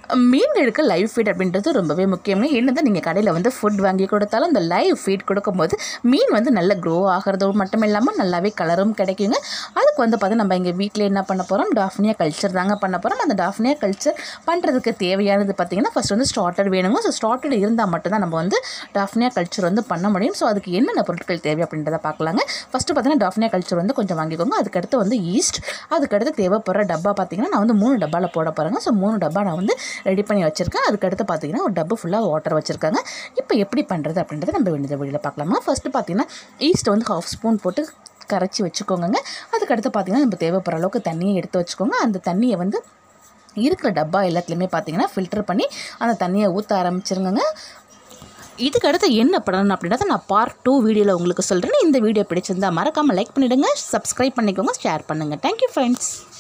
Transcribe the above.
மீன்களுக்கு live feet அப்படின்றது ரொம்பவே முக்கியங்க என்னதான் நீங்கள் கடையில் வந்து ஃபுட் வாங்கி கொடுத்தாலும் அந்த லைவ் ஃபீட் கொடுக்கும்போது மீன் வந்து நல்ல க்ரோ ஆகிறதோடு மட்டும் இல்லாமல் நல்லாவே கலரும் கிடைக்குங்க அதுக்கு வந்து பார்த்தா நம்ம எங்கள் வீட்டில் என்ன பண்ண போகிறோம் டாஃப்னியா கல்ச்சர் தாங்க பண்ண போகிறோம் அந்த டாஃப்னியா கல்ச்சர் பண்ணுறதுக்கு தேவையானது பார்த்திங்கன்னா ஃபஸ்ட் வந்து ஸ்டார்டர் வேணுங்க ஸோ ஸ்டார்டர் இருந்தால் மட்டும்தான் நம்ம வந்து டாஃப்னியா கல்ச்சர் வந்து பண்ண முடியும் ஸோ அதுக்கு என்னென்ன பொருட்கள் தேவை அப்படின்றத பார்க்கலாங்க ஃபஸ்ட்டு பார்த்தீங்கன்னா டாஃப்னியா கல்ச்சர் வந்து கொஞ்சம் வாங்கிக்கோங்க அதுக்கடுத்து வந்து ஈஸ்ட் அதுக்கடுத்து தேவைப்படுற டப்பா பார்த்தீங்கன்னா நான் வந்து மூணு டப்பாவில் போட போகிறேங்க ஸோ மூணு டப்பா நான் வந்து ரெடி பண்ணி வச்சுருக்கேன் அதுக்கடுத்து பார்த்தீங்கன்னா ஒரு டப்பு ஃபுல்லாக வாட்டர் வச்சுருக்காங்க இப்போ எப்படி பண்ணுறது அப்படின்றத நம்ம இந்த வீடியோவில் பார்க்கலாமா ஃபஸ்ட்டு பார்த்தீங்கன்னா ஈஸ்ட் வந்து ஹாஃப் ஸ்பூன் போட்டு கரைச்சி வச்சுக்கோங்க அதுக்கடுத்து பார்த்தீங்கன்னா நம்ம தேவைப்படுற அளவுக்கு தண்ணியை எடுத்து வச்சுக்கோங்க அந்த தண்ணியை வந்து இருக்கிற டப்பா எல்லாத்துலேயுமே பார்த்தீங்கன்னா ஃபில்டர் பண்ணி அந்த தண்ணியை ஊற்ற ஆரம்பிச்சிருங்க இதுக்கு அடுத்து என்ன பண்ணணும் அப்படின்றத நான் பார்ட் டூ வீடியோவில் உங்களுக்கு சொல்கிறேன் இந்த வீடியோ பிடிச்சிருந்தா மறக்காமல் லைக் பண்ணிவிடுங்க சப்ஸ்கிரைப் பண்ணிக்கோங்க ஷேர் பண்ணுங்கள் தேங்க்யூ ஃப்ரெண்ட்ஸ்